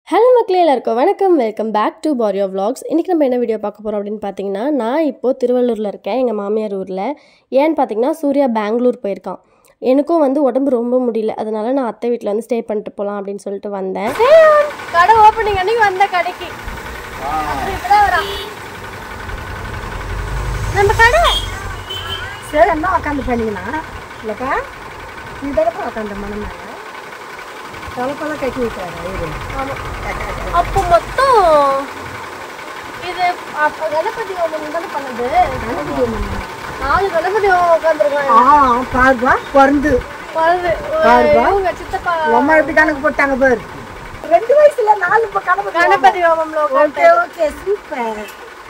Hello மக்களே எல்லாருக்கும் வணக்கம் வெல்கம் பேக் டு பாரியோ vlogs இன்றைக்கி நம்ம என்ன வீடியோ பார்க்க போகிறோம் அப்படின்னு பார்த்தீங்கன்னா நான் இப்போது திருவள்ளூரில் இருக்கேன் எங்கள் மாமியார் ஊரில் ஏன்னு பார்த்தீங்கன்னா சூர்யா பெங்களூர் போயிருக்கான் எனக்கும் வந்து உடம்பு ரொம்ப முடியல அதனால நான் அத்தை வீட்டில் வந்து ஸ்டே பண்ணிட்டு போகலாம் அப்படின்னு சொல்லிட்டு வந்தேன் கடை ஓப்பனிங் அன்னைக்கு வந்த கடைக்கு இப்போதான் வரான் நம்ம கடை சரி என்ன உக்காந்து பண்ணிங்கன்னா இல்லைக்கா இந்த இடத்துல உக்காந்த மனம் தொலைப்பெல்லாம் கட்டி விட்டாரு இவரு. அப்போ மொத்தம் இது அப்போ கணபதி ஹோமம் தானே பண்ணது கணபதி அம்மன். நாலு கணபதி ஹோமம் உட்காந்துருக்காங்க ஆ பாருப்பா பிறந்து வருது பாருப்பா. இவங்க சித்தப்பா அம்மா எப்படி கணக்கு போட்டாங்க பாரு ரெண்டு வயசுல நாலு இப்போ கணபதி கணபதி ஹோமம்ல உட்காந்து ஓகே ஓகே சூப்பர்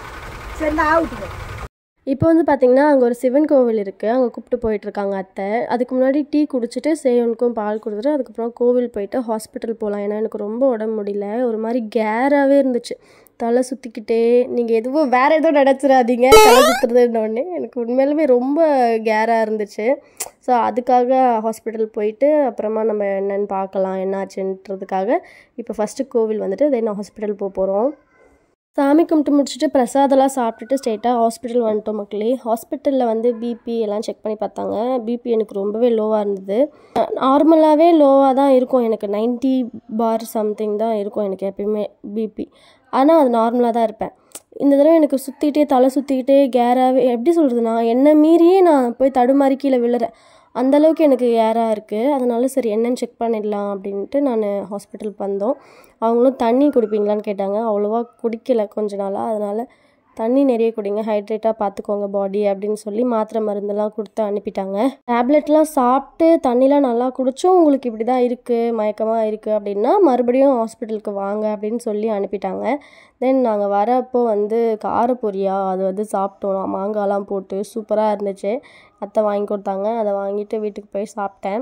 சரி நான் அவுட்டு இப்போ வந்து பார்த்தீங்கன்னா அங்கே ஒரு சிவன் கோவில் இருக்குது அங்கே கூப்பிட்டு போயிட்டுருக்காங்க அத்தை அதுக்கு முன்னாடி டீ குடிச்சிட்டு சேவனுக்கும் பால் கொடுத்துட்டு அதுக்கப்புறம் கோவில் போயிட்டு ஹாஸ்பிட்டல் போகலாம் ஏன்னா எனக்கு ரொம்ப உடம்பு முடியல ஒரு மாதிரி கேராகவே இருந்துச்சு தலை சுற்றிக்கிட்டே நீங்கள் எதுவும் வேறு எதுவும் நினச்சிடாதீங்க தலை சுற்றுறதுன்னொடனே எனக்கு உண்மையிலுமே ரொம்ப கேராக இருந்துச்சு ஸோ அதுக்காக ஹாஸ்பிட்டல் போயிட்டு அப்புறமா நம்ம என்னன்னு பார்க்கலாம் என்ன ஆச்சுன்றதுக்காக இப்போ ஃபஸ்ட்டு கோவில் வந்துட்டு தென் ஹாஸ்பிட்டல் போக போகிறோம் சாமி கும்பிட்டு முடிச்சுட்டு பிரசாதெல்லாம் சாப்பிட்டுட்டு ஸ்ட்ரெயிட்டாக ஹாஸ்பிட்டல் வந்துட்டோம் மக்களே ஹாஸ்பிட்டலில் வந்து பிபி எல்லாம் செக் பண்ணி பார்த்தாங்க பிபி எனக்கு ரொம்பவே லோவாக இருந்தது நார்மலாகவே லோவாக தான் இருக்கும் எனக்கு 90 பார் சம்திங் தான் இருக்கும் எனக்கு எப்பயுமே பிபி ஆனால் அது நார்மலாக தான் இருப்பேன் இந்த தடவை எனக்கு சுற்றிக்கிட்டே தலை சுற்றிக்கிட்டே கேராகவே எப்படி சொல்கிறது நான் என்னை மீறியே நான் போய் தடுமாறி கீழே விழுறேன் அந்த அளவுக்கு எனக்கு ஏராக இருக்குது அதனால சரி என்னன்னு செக் பண்ணிடலாம் அப்படின்ட்டு நான் ஹாஸ்பிட்டலுக்கு வந்தோம் அவங்களும் தண்ணி குடிப்பீங்களான்னு கேட்டாங்க அவ்வளோவா குடிக்கல கொஞ்ச நாளாக அதனால் தண்ணி நிறைய குடிங்க ஹைட்ரேட்டாக பார்த்துக்கோங்க பாடி அப்படின்னு சொல்லி மாத்திரை மருந்தெல்லாம் கொடுத்து அனுப்பிட்டாங்க டேப்லெட்லாம் சாப்பிட்டு தண்ணிலாம் நல்லா குடிச்சும் உங்களுக்கு இப்படி தான் இருக்குது மயக்கமாக இருக்குது அப்படின்னா மறுபடியும் ஹாஸ்பிட்டலுக்கு வாங்க அப்படின்னு சொல்லி அனுப்பிட்டாங்க தென் நாங்கள் வரப்போ வந்து காரப்பொரியா அது வந்து சாப்பிட்டோம் மாங்காய்லாம் போட்டு சூப்பராக இருந்துச்சு அத்தை வாங்கி கொடுத்தாங்க அதை வாங்கிட்டு வீட்டுக்கு போய் சாப்பிட்டேன்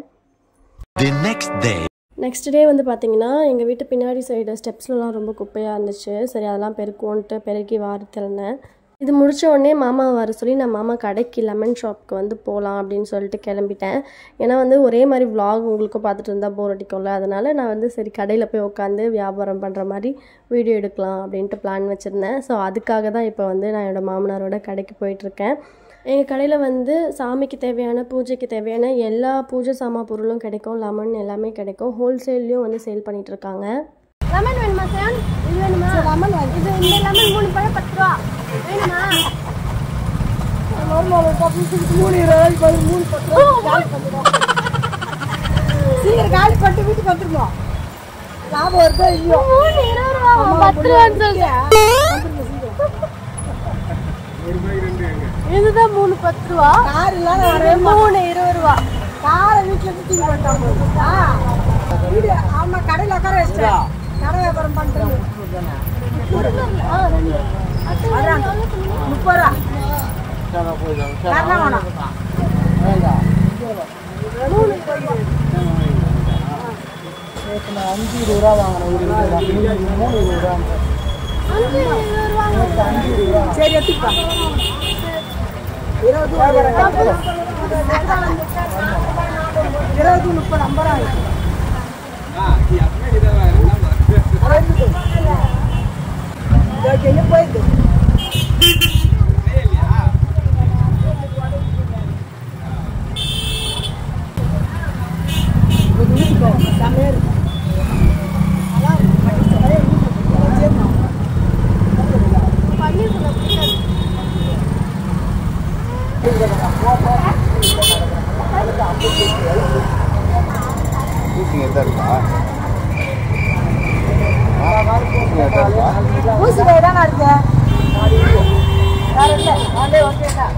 The next day. Next day வந்து பார்த்தீங்கன்னா எங்கள் வீட்டு பின்னாடி சைடு ஸ்டெப்ஸ்லலாம் ரொம்ப குப்பையாக இருந்துச்சு சரி அதெல்லாம் பெருக்குவோன்ட்டு பெருக்கி வாரத்திருந்தேன் இது முடிச்ச உடனே மாமா வர சொல்லி நான் மாமா கடைக்கு லெமன் ஷாப்க்கு வந்து போகலாம் அப்படின்னு சொல்லிட்டு கிளம்பிட்டேன் ஏன்னா வந்து ஒரே மாதிரி vlog உங்களுக்கும் பார்த்துட்டு இருந்தால் போர் அடிக்கும்ல அதனால நான் வந்து சரி கடையில் போய் உட்காந்து வியாபாரம் பண்ணுற மாதிரி வீடியோ எடுக்கலாம் அப்படின்ட்டு பிளான் வச்சுருந்தேன் ஸோ அதுக்காக தான் இப்போ வந்து நான் என்னோடய மாமனாரோட கடைக்கு போயிட்டுருக்கேன் எங்கள் கடையில் வந்து சாமிக்கு தேவையான பூஜைக்கு தேவையான எல்லா பூஜை சாமா பொருளும் கிடைக்கும் லெமன் எல்லாமே கிடைக்கும் ஹோல்சேல்லையும் வந்து சேல் பண்ணிட்டு இருக்காங்க லெமன் வேணுமா சார் இது வேணுமா லெமன் வாங்கி இது இந்த லெமன் மூணு பழம் பத்து ரூபா வேணுமா மூணு இருபது பதினஞ்சு, மூணு பத்து ரூபா காலி பண்ணிடுவோம் சீக்கிரம் காலி பண்ணிட்டு வீட்டுக்கு வந்துருவோம் லாபம் வருதோ இல்லையோ மூணு இருபது ரூபா பத்து ரூபான்னு சொல்லிட்டு வந்துருங்க சீக்கிரம் இதுதான் மூணு பத்து ரூபா கார் இல்லாத வரவே மூணு இருபது ரூபா காரை வீட்டுல இருந்து தூக்கி பண்ணிட்டாங்க வீடு ஆமா கடையில உட்கார வச்சிட்டேன் கடை வியாபாரம் பண்றது அதான் முப்பது ரூபா கரெக்டாக வேணும் அஞ்சு இருபது ரூபா வாங்கணும் ஒரு மூணு இருபது ரூபா சரி எடுத்துப்பா இருபது இருபது முப்பது ஐம்பது ரூபா இருக்கு போயிடுது செம்மையா இருக்கு ஊசி தானே இருக்கு வேற இல்லை அதே ஓகே தான்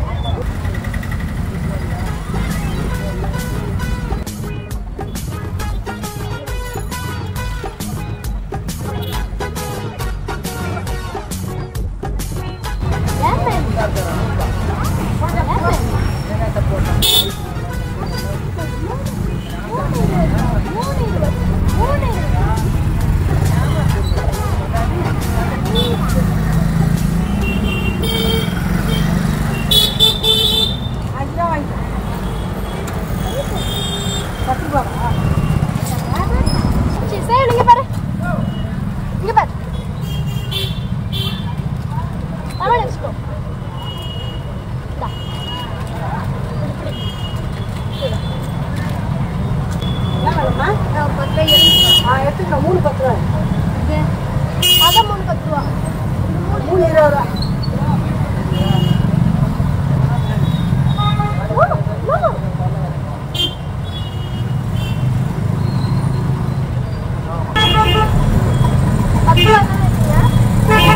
பத்து ரூபா மூணு இருபது ரூபா பத்து ரூபா தானே இருக்கீங்க?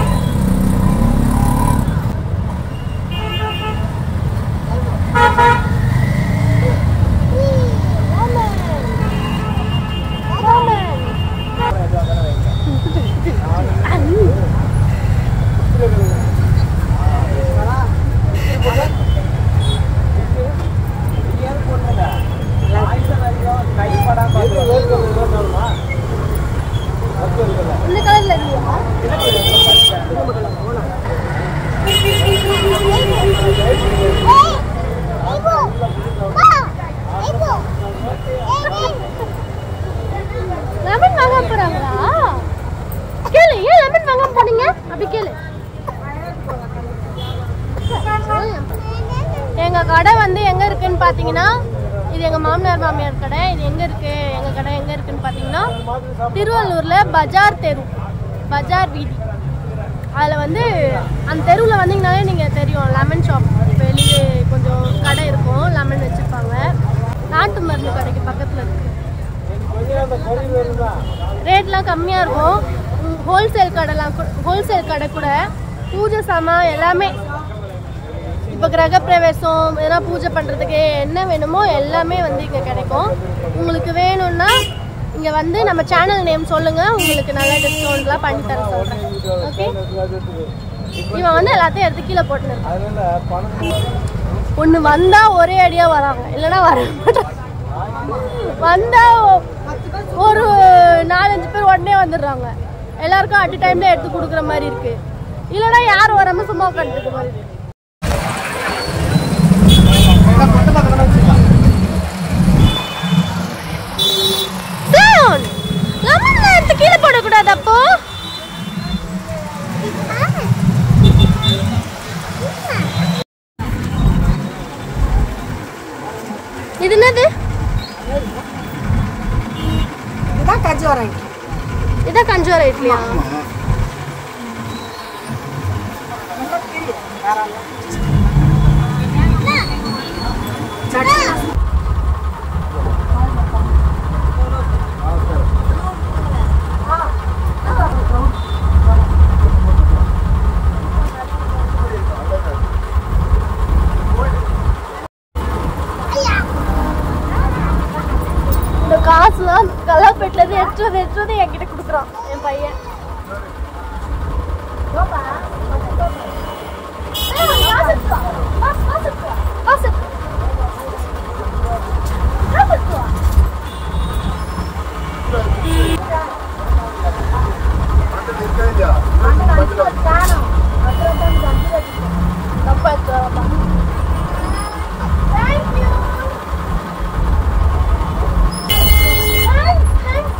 இந்த கலர்ல இல்லையா லெமன் வாங்க போறாங்களா கேளு ஏன் லெமன் வாங்க போனீங்க அப்படி கேளு எங்க கடை வந்து எங்க இருக்குன்னு பாத்தீங்கன்னா இது எங்க மாமனார் மாமியார் கடை இது எங்க இருக்கு எங்க கடை எங்க இருக்குன்னு பாத்தீங்கன்னா திருவள்ளூர்ல பஜார் தெரு பஜார் வீதி அதில் வந்து அந்த தெருவில் வந்தீங்கனாலே நீங்கள் தெரியும் லெமன் ஷாப் வெளியே கொஞ்சம் கடை இருக்கும் லெமன் வச்சுருப்பாங்க நாட்டு மருந்து கடைக்கு பக்கத்தில் இருக்கு ரேட்லாம் கம்மியாக இருக்கும் ஹோல்சேல் கடைலாம் ஹோல்சேல் கடை கூட பூஜை சாமான் எல்லாமே இப்போ கிரகப்பிரவேசம் எதனா பூஜை பண்ணுறதுக்கு என்ன வேணுமோ எல்லாமே வந்து இங்கே கிடைக்கும் உங்களுக்கு வேணும்னா இங்கே வந்து நம்ம சேனல் நேம் சொல்லுங்கள் உங்களுக்கு நல்ல டிஸ்கவுண்ட்லாம் பண்ணி தர சொல்கிறேன் ஓகே இவன் வந்து எல்லாத்தையும் எடுத்து கீழே போட்டுன்னு ஒன்று வந்தால் ஒரே அடியாக வராங்க இல்லைன்னா வர மாட்டாங்க வந்தால் ஒரு நாலஞ்சு பேர் உடனே வந்துடுறாங்க எல்லாருக்கும் அட் டைம்ல எடுத்து கொடுக்குற மாதிரி இருக்கு இல்லைன்னா யாரும் வராமல் சும்மா உட்காந்துருக்க மாதிரி இருக்கு Down! லெமன்ல எடுத்து கீழே போடக்கூடாது அப்போ இது என்னது இதுதான் கஞ்சி வரேன் இதான் கஞ்சோர இட்லியா இந்த காசுலாம் கலாப்பேட்டில இருந்து எடுத்து வந்து எடுத்து வந்து என்கிட்ட கொடுக்குறான் என் பையன் ஏய், காசு எடுத்து வா. காசு, காசு எடுத்து வா. காசு எடுத்து வா. காசு எடுத்து வா. தப்பா எடுத்து வரப்பா. Thank you. Thanks, thanks.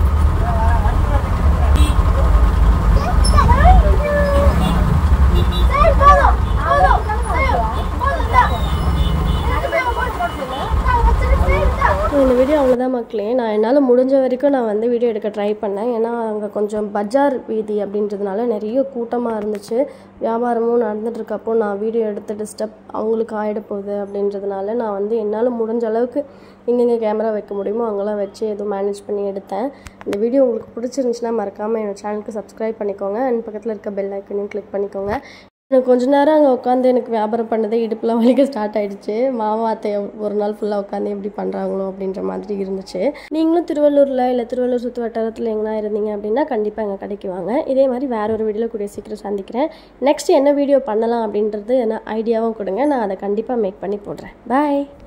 இந்த வீடியோ அவ்வளோதான் மக்களே நான் என்னால் முடிஞ்ச வரைக்கும் நான் வந்து வீடியோ எடுக்க ட்ரை பண்ணேன் ஏன்னா அங்கே கொஞ்சம் பஜார் வீதி அப்படின்றதுனால நிறைய கூட்டமாக இருந்துச்சு வியாபாரமும் நடந்துட்டு இருக்கப்போ நான் வீடியோ எடுத்து டிஸ்டர்ப் அவங்களுக்கு ஆகிட போகுது அப்படின்றதுனால நான் வந்து என்னால் முடிஞ்ச அளவுக்கு எங்கெங்கே கேமரா வைக்க முடியுமோ அங்கெல்லாம் வச்சு எதுவும் மேனேஜ் பண்ணி எடுத்தேன் இந்த வீடியோ உங்களுக்கு பிடிச்சிருந்துச்சுன்னா மறக்காமல் என்னோட சேனலுக்கு சப்ஸ்கிரைப் பண்ணிக்கோங்க அண்ட் பக்கத்தில் இருக்க பெல் ஐக்கனையும் கிளிக் பண்ணிக்கோங்க எனக்கு கொஞ்ச நேரம் அங்கே உட்காந்து எனக்கு வியாபாரம் பண்ணதே இடுப்புலாம் வலிக்க ஸ்டார்ட் ஆயிடுச்சு மாவாத்தை ஒரு நாள் ஃபுல்லாக உட்காந்து எப்படி பண்ணுறாங்களோ அப்படின்ற மாதிரி இருந்துச்சு நீங்களும் திருவள்ளூரில் இல்லை திருவள்ளூர் சுற்று வட்டாரத்தில் எங்கன்னா இருந்தீங்க அப்படின்னா கண்டிப்பாக எங்கள் கடைக்கு வாங்க இதே மாதிரி வேற ஒரு வீடியோவில் கூடிய சீக்கிரம் சந்திக்கிறேன் நெக்ஸ்ட் என்ன வீடியோ பண்ணலாம் அப்படின்றது என்ன ஐடியாவும் கொடுங்க நான் அதை கண்டிப்பாக மேக் பண்ணி போடுறேன் பாய்